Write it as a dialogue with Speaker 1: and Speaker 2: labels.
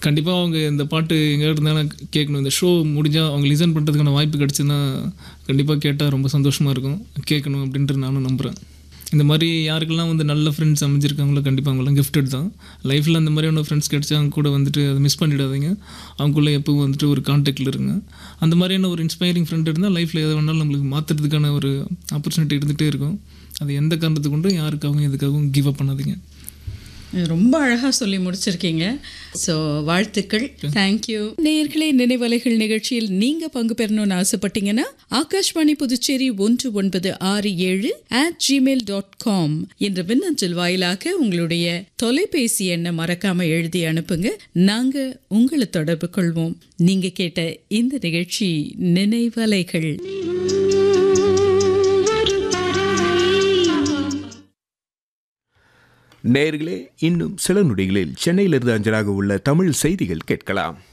Speaker 1: கண்டிப்பாக அவங்க இந்த பாட்டு எங்கே இருந்தாலும் கேட்கணும் இந்த ஷோ முடிஞ்சால் அவங்க லிசன் பண்ணுறதுக்கான வாய்ப்பு கிடச்சுன்னா கண்டிப்பாக கேட்டால் ரொம்ப சந்தோஷமாக இருக்கும் கேட்கணும் அப்படின்ட்டு நானும் நம்புகிறேன் இந்த மாதிரி யாருக்கெல்லாம் வந்து நல்ல ஃப்ரெண்ட்ஸ் அமைஞ்சிருக்காங்களோ கண்டிப்பாக அவங்களாம் கிஃப்டட் தான் லைஃப்பில் அந்த மாதிரியான ஃப்ரெண்ட்ஸ் கிடச்சா அவங்க கூட வந்துட்டு அதை மிஸ் பண்ணிடாதீங்க அவங்களுக்குள்ளே எப்பவும் வந்துட்டு ஒரு கான்டாக்டில் இருங்க அந்த மாதிரியான ஒரு இன்ஸ்பைரிங் ஃப்ரெண்ட் இருந்தால் லைஃப்பில் எதை வேணாலும் நம்மளுக்கு மாற்றுறதுக்கான ஒரு ஆப்பர்ச்சுனிட்டி இருந்துகிட்டே இருக்கும் அது எந்த காரணத்துக்கு கொண்டும் யாருக்காகவும் எதுக்காகவும் கிவ் அப் பண்ணாதீங்க
Speaker 2: ரொம்ப அழகாக சொல்லி முடிச்சிருக்கீங்க ஸோ வாழ்த்துக்கள் தேங்க்யூ நேயர்களே நினைவலைகள் நிகழ்ச்சியில் நீங்கள் பங்கு பெறணும்னு ஆசைப்பட்டீங்கன்னா ஆகாஷ்வாணி புதுச்சேரி ஒன்று ஒன்பது ஆறு ஏழு அட் ஜிமெயில் டாட் காம் என்ற மின்னஞ்சல் வாயிலாக உங்களுடைய தொலைபேசி எண்ணை மறக்காம எழுதி அனுப்புங்க நாங்கள் உங்களை தொடர்பு கொள்வோம் நீங்கள் கேட்ட இந்த நிகழ்ச்சி நினைவலைகள்
Speaker 3: நேர்களே இன்னும் சில நொடிகளில் சென்னையிலிருந்து அஞ்சலாக உள்ள தமிழ் செய்திகள் கேட்கலாம்